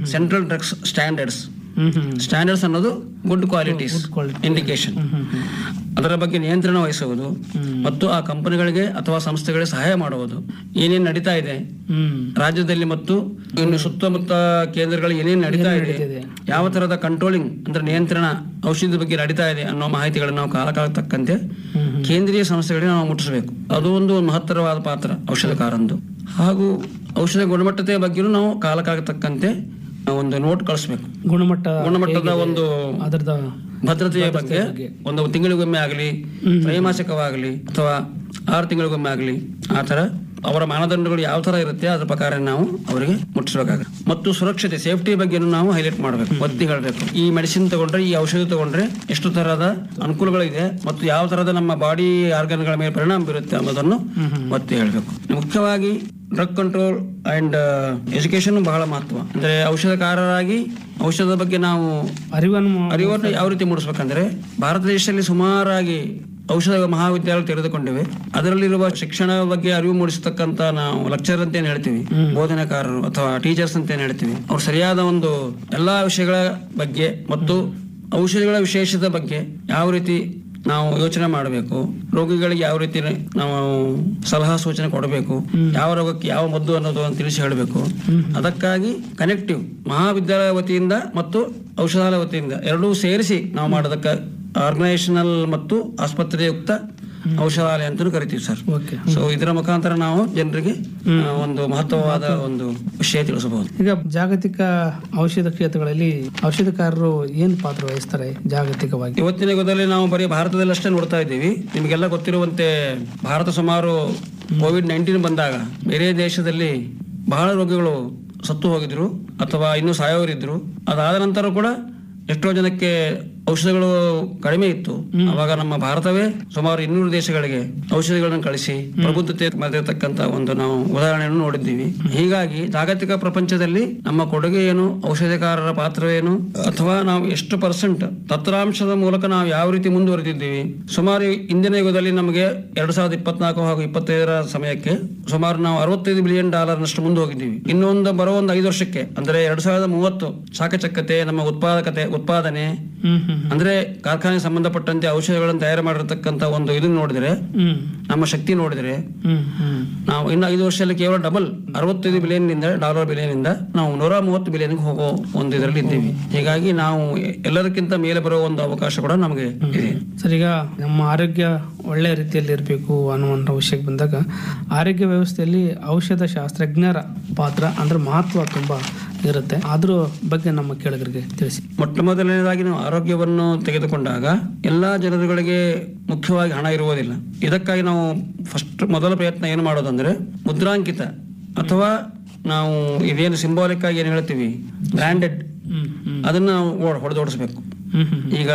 Central drugs standards hmm hmm standards ಅನ್ನೋದು good qualities quality. Indication hmm hmm hmm ಅದರ ಬಗ್ಗೆ ನಿಯಂತ್ರಣ ವಹಿಸುವುದು ಮತ್ತು ಆ ಕಂಪನಿಗಳಿಗೆ ಅಥವಾ ಸಂಸ್ಥೆಗಳಿಗೆ ಸಹಾಯ ಮಾಡುವುದು ಏನೇನು ನಡೀತಾ ಇದೆ ಹ್ಮ್ ರಾಜ್ಯದಲ್ಲಿ ಮತ್ತು ಇನ್ನು ಸುತ್ತಮುತ್ತ ಕೇಂದ್ರಗಳು ಏನೇನು ನಡೀತಾ ಇದೆ ನಡೀತಿದೆ. ಯಾವ ತರಹದ ಕಂಟ್ರೋಲಿಂಗ್ ಅಂದ್ರೆ ನಿಯಂತ್ರಣ ಔಷಧಿ ಬಗ್ಗೆ ನಡೀತಾ ಇದೆ ಅನ್ನೋ ಮಾಹಿತಿಗಳನ್ನು ನಾವು ಕಾಲ ಕಾಲ ತಕ್ಕಂತೆ ಹ್ಮ್ ಹ್ಮ್ ಕೇಂದ್ರೀಯ ಸಂಸ್ಥೆಗಳಿಗೆ ನಾವು ಮುಟ್ಟಿಸಬೇಕು ಅದು ಒಂದು ಮಹತ್ತರವಾದ ಪಾತ್ರ ಔಷಧಕಾರಂದು ಹಾಗೂ ಔಷಧ ಗುಣಮಟ್ಟತೆಯ ಬಗ್ಗೆಯೂ ನಾವು ಕಾಲ ಕಾಲ ತಕ್ಕಂತೆ ಒಂದು ನೋಟ್ ಕಳಿಸ್ಬೇಕು ಗುಣಮಟ್ಟ ಗುಣಮಟ್ಟದ ಒಂದು ಅದರದ ಭದ್ರತೆಯ ಬಗ್ಗೆ ಒಂದು ತಿಂಗಳಿಗೊಮ್ಮೆ ಆಗಲಿ ತ್ರೈಮಾಸಿಕವಾಗಲಿ ಅಥವಾ ಆರು ತಿಂಗಳಿಗೊಮ್ಮೆ ಆಗಲಿ ಆ ಥರ ಅವರ ಮಾನದಂಡಗಳು ಯಾವ ತರ ಇರುತ್ತೆ ಅದ್ರ ಪ್ರಕಾರ ನಾವು ಅವರಿಗೆ ಮುಟ್ಟಿಸಬೇಕಾಗುತ್ತೆ ಮತ್ತು ಸುರಕ್ಷತೆ ಸೇಫ್ಟಿ ಬಗ್ಗೆ ನಾವು ಹೈಲೈಟ್ ಮಾಡಬೇಕು ಒತ್ತಿ ಹೇಳಬೇಕು ಈ ಮೆಡಿಸಿನ್ ತಗೊಂಡ್ರೆ ಈ ಔಷಧ ತಗೊಂಡ್ರೆ ಎಷ್ಟು ತರಹದ ಅನುಕೂಲಗಳಿದೆ ಮತ್ತು ಯಾವ ತರಹದ ನಮ್ಮ ಬಾಡಿ ಆರ್ಗನ್ಗಳ ಮೇಲೆ ಪರಿಣಾಮ ಬೀರುತ್ತೆ ಅನ್ನೋದನ್ನು ಒತ್ತಿ ಹೇಳಬೇಕು ಮುಖ್ಯವಾಗಿ ಡ್ರಗ್ ಕಂಟ್ರೋಲ್ ಅಂಡ್ ಎಜುಕೇಶನ್ ಬಹಳ ಮಹತ್ವ ಅಂದ್ರೆ ಔಷಧಕಾರರಾಗಿ ಔಷಧದ ಬಗ್ಗೆ ನಾವು ಅರಿವನ್ನು ಅರಿವನ್ನು ಯಾವ ರೀತಿ ಮೂಡಿಸ್ಬೇಕಂದ್ರೆ ಭಾರತ ದೇಶದಲ್ಲಿ ಸುಮಾರಾಗಿ ಔಷಧ ಮಹಾವಿದ್ಯಾಲಯ ತೆರೆದುಕೊಂಡಿವೆ ಅದರಲ್ಲಿರುವ ಶಿಕ್ಷಣ ಬಗ್ಗೆ ಅರಿವು ಮೂಡಿಸತಕ್ಕಂತ ನಾವು ಲೆಕ್ಚರ್ ಅಂತ ಏನ್ ಹೇಳ್ತೀವಿ ಬೋಧನೆಕಾರರು ಅಥವಾ ಟೀಚರ್ಸ್ ಅಂತ ಏನ್ ಹೇಳ್ತೀವಿ ಅವ್ರು ಸರಿಯಾದ ಒಂದು ಎಲ್ಲಾ ವಿಷಯಗಳ ಬಗ್ಗೆ ಮತ್ತು ಔಷಧಿಗಳ ವಿಶೇಷದ ಬಗ್ಗೆ ಯಾವ ರೀತಿ ನಾವು ಯೋಚನೆ ಮಾಡಬೇಕು ರೋಗಿಗಳಿಗೆ ಯಾವ ರೀತಿ ನಾವು ಸಲಹಾ ಸೂಚನೆ ಕೊಡಬೇಕು ಯಾವ ರೋಗಕ್ಕೆ ಯಾವ ಮದ್ದು ಅನ್ನೋದು ಅಂತ ತಿಳಿಸಿ ಹೇಳಬೇಕು ಅದಕ್ಕಾಗಿ ಕನೆಕ್ಟಿವ್ ಮಹಾವಿದ್ಯಾಲಯ ವತಿಯಿಂದ ಮತ್ತು ಔಷಧಾಲಯ ವತಿಯಿಂದ ಎರಡೂ ಸೇರಿಸಿ ನಾವು ಮಾಡೋದಕ್ಕೆ ಆರ್ಗನೈಸೇಷನಲ್ ಮತ್ತು ಆಸ್ಪತ್ರೆಯುಕ್ತ ಔಷಧಾಲಯ ಅಂತಲೂ ಕರಿತೀವಿ ಸರ್ ಓಕೆ ಸೊ ಇದರ ಮುಖಾಂತರ ನಾವು ಜನರಿಗೆ ಆ, ಒಂದು ಮಹತ್ವವಾದ ಒಂದು ವಿಷಯ ತಿಳಿಸಬಹುದು ಈಗ ಜಾಗತಿಕ ಔಷಧ ಕ್ಷೇತ್ರಗಳಲ್ಲಿ ಔಷಧಕಾರರು ಏನ್ ಪಾತ್ರ ವಹಿಸ್ತಾರೆ ಜಾಗತಿಕವಾಗಿ ಇವತ್ತಿನ ಯುಗದಲ್ಲಿ ನಾವು ಬರೀ ಭಾರತದಲ್ಲಿ ಅಷ್ಟೇ ನೋಡ್ತಾ ಇದ್ದೀವಿ ನಿಮಗೆಲ್ಲ ಗೊತ್ತಿರುವಂತೆ ಭಾರತ ಸುಮಾರು ಕೋವಿಡ್ ನೈನ್ಟೀನ್ ಬಂದಾಗ ಬೇರೆ ದೇಶದಲ್ಲಿ ಬಹಳ ರೋಗಿಗಳು ಸತ್ತು ಹೋಗಿದ್ರು ಅಥವಾ ಇನ್ನೂ ಸಾಯೋರಿದ್ರು ಅದಾದ ನಂತರ ಕೂಡ ಎಷ್ಟೋ ಜನಕ್ಕೆ ಔಷಧಗಳು ಕಡಿಮೆ ಇತ್ತು ಅವಾಗ ನಮ್ಮ ಭಾರತವೇ ಸುಮಾರು ಇನ್ನೂರು ದೇಶಗಳಿಗೆ ಔಷಧಿಗಳನ್ನು ಕಳಿಸಿ ಪ್ರಬುದ್ಧತೆ ಮೆರೆದಿರ್ತಕ್ಕಂತ ಒಂದು ನಾವು ಉದಾಹರಣೆಯನ್ನು ನೋಡಿದ್ದೀವಿ ಹೀಗಾಗಿ ಜಾಗತಿಕ ಪ್ರಪಂಚದಲ್ಲಿ ನಮ್ಮ ಕೊಡುಗೆ ಏನು ಔಷಧಿಕಾರರ ಪಾತ್ರವೇನು ಅಥವಾ ನಾವು ಎಷ್ಟು ಪರ್ಸೆಂಟ್ ತತ್ರಾಂಶದ ಮೂಲಕ ನಾವು ಯಾವ ರೀತಿ ಮುಂದುವರೆದಿದ್ದೀವಿ ಸುಮಾರು ಇಂದಿನ ಯುಗದಲ್ಲಿ ನಮಗೆ ಎರಡ್ ಸಾವಿರದ ಇಪ್ಪತ್ನಾಲ್ಕು ಹಾಗೂ ಇಪ್ಪತ್ತೈದರ ಸಮಯಕ್ಕೆ ಸುಮಾರು ನಾವು ಅರವತ್ತೈದು ಬಿಲಿಯನ್ ಡಾಲರ್ನಷ್ಟು ಮುಂದೆ ಹೋಗಿದ್ದೀವಿ ಇನ್ನೊಂದು ಬರೋ ಒಂದು ಐದು ವರ್ಷಕ್ಕೆ ಅಂದ್ರೆ ಎರಡ್ ಸಾವಿರದ ಮೂವತ್ತು ಚಾಕಚಕ್ಯತೆ ನಮ್ಮ ಉತ್ಪಾದಕತೆ ಉತ್ಪಾದನೆ ಹ್ಮ್ ಹ್ಮ್ ಅಂದ್ರೆ ಕಾರ್ಖಾನೆ ಸಂಬಂಧಪಟ್ಟಂತೆ ಔಷಧಗಳನ್ನು ತಯಾರು ಮಾಡಿರ್ತಕ್ಕಂಥ ಒಂದು ಇದನ್ನ ನೋಡಿದ್ರೆ ಹ್ಮ್ ನಮ್ಮ ಶಕ್ತಿ ನೋಡಿದ್ರೆ ಹ್ಮ್ ಹ್ಮ್ ನಾವು ಇನ್ನು ಐದು ವರ್ಷದಲ್ಲಿ ಕೇವಲ ಡಬಲ್ ಅರವತ್ತೈದು ಬಿಲಿಯನ್ ನಿಂದ ಡಾಲರ್ ಬಿಲಿಯನ್ ಇಂದ ನಾವು ನೂರ ಮೂವತ್ತು ಬಿಲಿಯನ್ ಹೋಗೋ ಒಂದು ಇದರಲ್ಲಿ ಇದ್ದೀವಿ ಹೀಗಾಗಿ ನಾವು ಎಲ್ಲದಕ್ಕಿಂತ ಮೇಲೆ ಬರೋ ಒಂದು ಅವಕಾಶ ಕೂಡ ನಮಗೆ ಇದೆ ಸರ್ ಈಗ ನಮ್ಮ ಆರೋಗ್ಯ ಒಳ್ಳೆ ರೀತಿಯಲ್ಲಿ ಇರಬೇಕು ಅನ್ನುವಂಥ ವಿಷಯಕ್ಕೆ ಬಂದಾಗ ಆರೋಗ್ಯ ವ್ಯವಸ್ಥೆಯಲ್ಲಿ ಔಷಧ ಶಾಸ್ತ್ರಜ್ಞರ ಪಾತ್ರ ಅಂದ್ರೆ ಮಹತ್ವ ತುಂಬಾ ಇರುತ್ತೆ ಅದ್ರ ಬಗ್ಗೆ ನಮ್ಮ ಕೇಳಿಗರಿಗೆ ತಿಳಿಸಿ ಮೊಟ್ಟ ಮೊದಲನೇದಾಗಿ ನಾವು ಆರೋಗ್ಯವನ್ನು ತೆಗೆದುಕೊಂಡಾಗ ಎಲ್ಲಾ ಜನರುಗಳಿಗೆ ಮುಖ್ಯವಾಗಿ ಹಣ ಇರುವುದಿಲ್ಲ ಇದಕ್ಕಾಗಿ ನಾವು ಫಸ್ಟ್ ಮೊದಲ ಪ್ರಯತ್ನ ಏನು ಮಾಡೋದಂದ್ರೆ ಮುದ್ರಾಂಕಿತ ಅಥವಾ ನಾವು ಇದೇನು ಸಿಂಬಾಲಿಕ್ ಆಗಿ ಏನು ಹೇಳ್ತೀವಿ ಬ್ರ್ಯಾಂಡೆಡ್ ಹ್ಮ್ ಹ್ಮ್ ಅದನ್ನ ನಾವು ಹೊಡೆದೋಡಿಸ್ಬೇಕು ಹ್ಮ್ ಹ್ಮ್ ಈಗ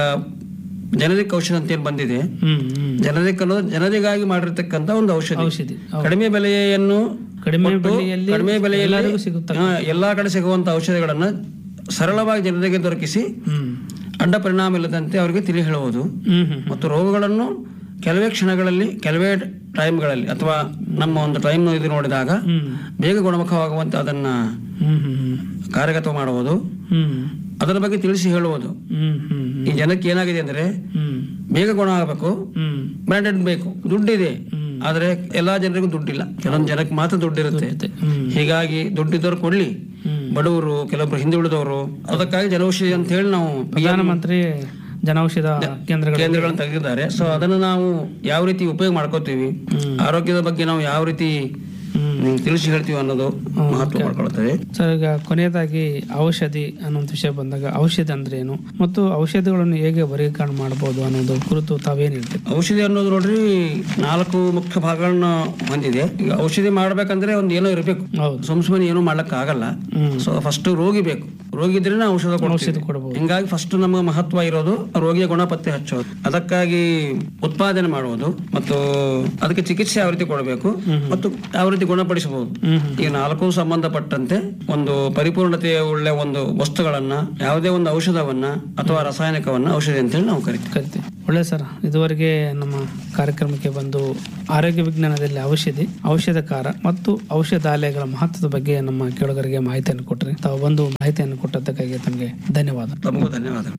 ಜನರಿಕ್ ಔಷಧ ಅಂತ ಏನು ಬಂದಿದೆ ಹ್ಮ್ ಹ್ಮ್ ಜನರಿಕ್ ಅನ್ನೋದು ಜನರಿಗಾಗಿ ಮಾಡಿರ್ತಕ್ಕಂಥ ಒಂದು ಔಷಧಿ ಔಷಧಿ ಹೌದು. ಕಡಿಮೆ ಬೆಲೆಯನ್ನು ಕಡಿಮೆ ಕೊಟ್ಟು, ಬೆಲೆಯಲ್ಲಿ ಕಡಿಮೆ ಬೆಲೆಯಲ್ಲಿ ಎಲ್ಲರಿಗೂ ಸಿಗುತ್ತೆ ಹಾ, ಎಲ್ಲಾ ಕಡೆ ಸಿಗುವಂತ ಔಷಧಿಗಳನ್ನ ಸರಳವಾಗಿ ಜನರಿಗೆ ದೊರಕಿಸಿ ಹ್ಮ್ ಅಡ್ಡ ಪರಿಣಾಮ ಇಲ್ಲದಂತೆ ಅವರಿಗೆ ತಿಳಿ ಹೇಳುವುದು ಹ್ಮ್ ಹ್ಮ್ ಮತ್ತು ರೋಗಗಳನ್ನು ಕೆಲವೇ ಕ್ಷಣಗಳಲ್ಲಿ ಕೆಲವೇ ಟೈಮ್ಗಳಲ್ಲಿ ಅಥವಾ ನಮ್ಮ ಒಂದು ಟೈಮ್ ಇದು ನೋಡಿದಾಗ ಹ್ಮ್ ಬೇಗ ಗುಣಮುಖವಾಗುವಂತೆ ಅದನ್ನ ಹ್ಮ್ ಹ್ಮ್ ಕಾರ್ಯಗತ ಮಾಡುವುದು ಹ್ಮ್ ಅದರ ಬಗ್ಗೆ ತಿಳಿಸಿ ಹೇಳುವುದು ಹ್ಮ್ ಹ್ಮ್ ಈ ಜನಕ್ಕೆ ಏನಾಗಿದೆ ಅಂದ್ರೆ ಹ್ಮ್ ಬೇಗ ಗುಣ ಆಗಬೇಕು ಹ್ಮ್ ಬ್ರ್ಯಾಂಡೆಡ್ ಬೇಕು ದುಡ್ಡಿದೆ ಹ್ಮ್. ಆದ್ರೆ ಎಲ್ಲಾ ಜನರಿಗೂ ದುಡ್ಡಿಲ್ಲ ಕೆಲವೊಂದು ಜನಕ್ಕೆ ಮಾತ್ರ ದುಡ್ಡಿರುತ್ತೆ ಮತ್ತೆ ಹ್ಮ್ ಹೀಗಾಗಿ ದುಡ್ಡಿದ್ದವ್ರು ಕೊಡ್ಲಿ ಹ್ಮ್ ಬಡವರು ಕೆಲವೊಬ್ರು ಹಿಂದುಳಿದವರು ಅದಕ್ಕಾಗಿ ಜನೌಷಧಿ ಅಂತ ಹೇಳಿ ನಾವು ಪ್ರಧಾನಮಂತ್ರಿ ಜನೌಷಧ ಕೇಂದ್ರಗಳು ಕೇಂದ್ರಗಳನ್ನು ತೆಗೆದಿದ್ದಾರೆ ಸೊ ಅದನ್ನು ನಾವು ಯಾವ ರೀತಿ ಉಪಯೋಗ ಮಾಡ್ಕೋತೀವಿ ಹ್ಮ್. ಆರೋಗ್ಯದ ಬಗ್ಗೆ ನಾವು ಯಾವ ರೀತಿ ಹ್ಮ್ ಹ್ಮ್, ತಿಳಿಸಿ ಹೇಳ್ತೀವಿ ಅನ್ನೋದು ಮಹತ್ವ ಮಾಡ್ಕೊಳ್ತೇವೆ ಸರ್ ಈಗ ಕೊನೆಯದಾಗಿ ಔಷಧಿ ಅನ್ನುವಂಥ ವಿಷಯ ಬಂದಾಗ ಔಷಧಿ ಅಂದ್ರೆ ಏನು ಮತ್ತು ಔಷಧಿಗಳನ್ನು ಹೇಗೆ ವರ್ಗೀಕರಣ ಮಾಡಬಹುದು ಅನ್ನೋದು ಕುರಿತು ತಾವೇನು ಹೇಳ್ತೀರಿ ಔಷಧಿ ಅನ್ನೋದು ನೋಡ್ರಿ ನಾಲ್ಕು ಮುಖ್ಯ ಭಾಗಗಳನ್ನ ಹೊಂದಿದೆ ಈಗ ಔಷಧಿ ಮಾಡ್ಬೇಕಂದ್ರೆ ಒಂದು ಏನೋ ಇರಬೇಕು ಹೌದು ಸುಮ್ ಸುಮ್ಮನೆ ಏನೂ ಮಾಡ್ಲಕ್ ಆಗಲ್ಲ ಹ್ಮ್ ಸೊ ಫಸ್ಟ್ ರೋಗಿ ಬೇಕು ರೋಗಿ ಇದ್ರೆ ನಾವು ಔಷಧ ಕೊಡ್ತೀವಿ ಔಷಧಿ ಕೊಡಬಹುದು ಹಿಂಗಾಗಿ ಫಸ್ಟ್ ನಮಗೆ ಮಹತ್ವ ಇರೋದು ರೋಗಿಯ ಗುಣಪತ್ತೆ ಹಚ್ಚೋದು ಅದಕ್ಕಾಗಿ ಉತ್ಪಾದನೆ ಮಾಡುವುದು ಮತ್ತು ಅದಕ್ಕೆ ಚಿಕಿತ್ಸೆ ಯಾವ ರೀತಿ ಕೊಡಬೇಕು ಮತ್ತು ಯಾವ ರೀತಿ ಗುಣಪಡಿಸಬಹುದು ಹ್ಮ್ ಹ್ಮ್ ಈ ನಾಲ್ಕು ಸಂಬಂಧಪಟ್ಟಂತೆ ಒಂದು ಪರಿಪೂರ್ಣತೆಯ ಒಳ್ಳೆ ಒಂದು ವಸ್ತುಗಳನ್ನ ಯಾವುದೇ ಒಂದು ಔಷಧವನ್ನ ಅಥವಾ ರಾಸಾಯನಿಕವನ್ನ ಔಷಧಿ ಅಂತೇಳಿ ನಾವು ಕರಿತೀವಿ ಕರಿತೀವಿ ಒಳ್ಳೆ ಸರ್ ಇದುವರೆಗೆ ನಮ್ಮ ಕಾರ್ಯಕ್ರಮಕ್ಕೆ ಬಂದು ಆರೋಗ್ಯ ವಿಜ್ಞಾನದಲ್ಲಿ ಔಷಧಿ ಔಷಧಕಾರ ಮತ್ತು ಔಷಧಾಲಯಗಳ ಮಹತ್ವದ ಬಗ್ಗೆ ನಮ್ಮ ಕೇಳುಗರಿಗೆ ಮಾಹಿತಿಯನ್ನು ಕೊಟ್ಟರೆ ತಾವು ಬಂದು ಮಾಹಿತಿಯನ್ನು ಕೊಟ್ಟದ್ದಕ್ಕಾಗಿ ತಮಗೆ ಧನ್ಯವಾದ ತಮಗೂ ಧನ್ಯವಾದಗಳು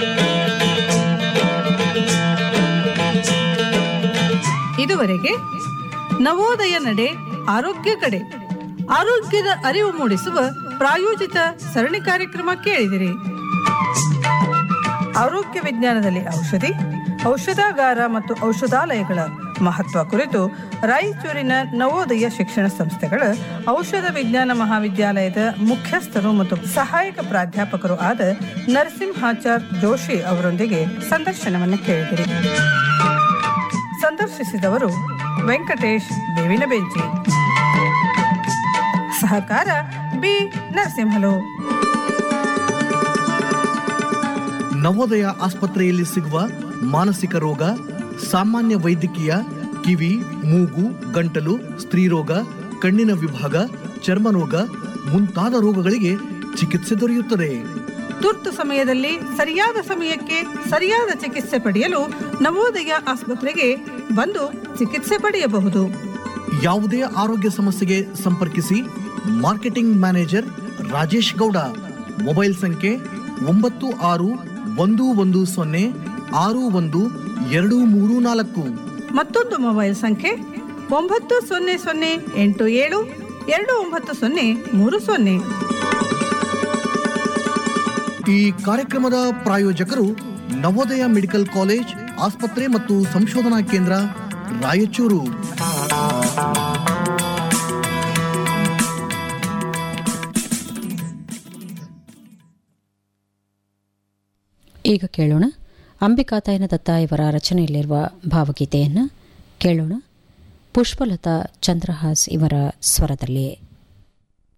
ಇದುವರೆಗೆ ನವೋದಯ ನಡೆ ಆರೋಗ್ಯ ಕಡೆ ಆರೋಗ್ಯದ ಅರಿವು ಮೂಡಿಸುವ ಪ್ರಾಯೋಜಿತ ಸರಣಿ ಕಾರ್ಯಕ್ರಮ ಕೇಳಿದಿರಿ ಆರೋಗ್ಯ ವಿಜ್ಞಾನದಲ್ಲಿ ಔಷಧಿ ಔಷಧಾಗಾರ ಮತ್ತು ಔಷಧಾಲಯಗಳ ಮಹತ್ವ ಕುರಿತು ರಾಯಚೂರಿನ ನವೋದಯ ಶಿಕ್ಷಣ ಸಂಸ್ಥೆಗಳ ಔಷಧ ವಿಜ್ಞಾನ ಮಹಾವಿದ್ಯಾಲಯದ ಮುಖ್ಯಸ್ಥರು ಮತ್ತು ಸಹಾಯಕ ಪ್ರಾಧ್ಯಾಪಕರು ಆದ ನರಸಿಂಹಾಚಾರ್ ಜೋಶಿ ಅವರೊಂದಿಗೆ ಸಂದರ್ಶನವನ್ನು ಕೇಳಿದಿರಿ ಸಂದರ್ಶಿಸಿದವರು ವೆಂಕಟೇಶ್ ಬೇವಿನ ಬೆಂಚಿ ಸಹಕಾರ ಬಿ ನರಸಿಂಹಲು ನವೋದಯ ಆಸ್ಪತ್ರೆಯಲ್ಲಿ ಸಿಗುವ ಮಾನಸಿಕ ರೋಗ ಸಾಮಾನ್ಯ ವೈದ್ಯಕೀಯ ಕಿವಿ ಮೂಗು ಗಂಟಲು ಸ್ತ್ರೀರೋಗ ಕಣ್ಣಿನ ವಿಭಾಗ ಚರ್ಮರೋಗ ಮುಂತಾದ ರೋಗಗಳಿಗೆ ಚಿಕಿತ್ಸೆ ದೊರೆಯುತ್ತದೆ ತುರ್ತು ಸಮಯದಲ್ಲಿ ಸರಿಯಾದ ಸಮಯಕ್ಕೆ ಸರಿಯಾದ ಚಿಕಿತ್ಸೆ ಪಡೆಯಲು ನವೋದಯ ಆಸ್ಪತ್ರೆಗೆ ಬಂದು ಚಿಕಿತ್ಸೆ ಪಡೆಯಬಹುದು ಯಾವುದೇ ಆರೋಗ್ಯ ಸಮಸ್ಯೆಗೆ ಸಂಪರ್ಕಿಸಿ marketing manager Rajesh Gowda mobile ಸಂಖ್ಯೆ ಒಂಬತ್ತು ಆರು ಒಂದು ಒಂದು ಸೊನ್ನೆ ಆರು ಒಂದು ಎರಡು ಮೂರು ನಾಲ್ಕು ಮತ್ತೊಂದು ಮೊಬೈಲ್ ಸಂಖ್ಯೆ ಒಂಬತ್ತು ಸೊನ್ನೆ ಸೊನ್ನೆ ಎಂಟು ಏಳು ಎರಡು ಒಂಬತ್ತು ಸೊನ್ನೆ ಮೂರು ಸೊನ್ನೆ ಈ ಕಾರ್ಯಕ್ರಮದ ಪ್ರಾಯೋಜಕರು ನವೋದಯ ಮೆಡಿಕಲ್ ಕಾಲೇಜ್ ಆಸ್ಪತ್ರೆ ಮತ್ತು ಸಂಶೋಧನಾ ಕೇಂದ್ರ ರಾಯಚೂರು ಈಗ ಕೇಳೋಣ ಅಂಬಿಕಾತಾಯನ ದತ್ತ ಇವರ ರಚನೆಯಲ್ಲಿರುವ ಭಾವಗೀತೆಯನ್ನು ಕೇಳೋಣ ಪುಷ್ಪಲತಾ ಚಂದ್ರಹಾಸ್ ಇವರ ಸ್ವರದಲ್ಲಿ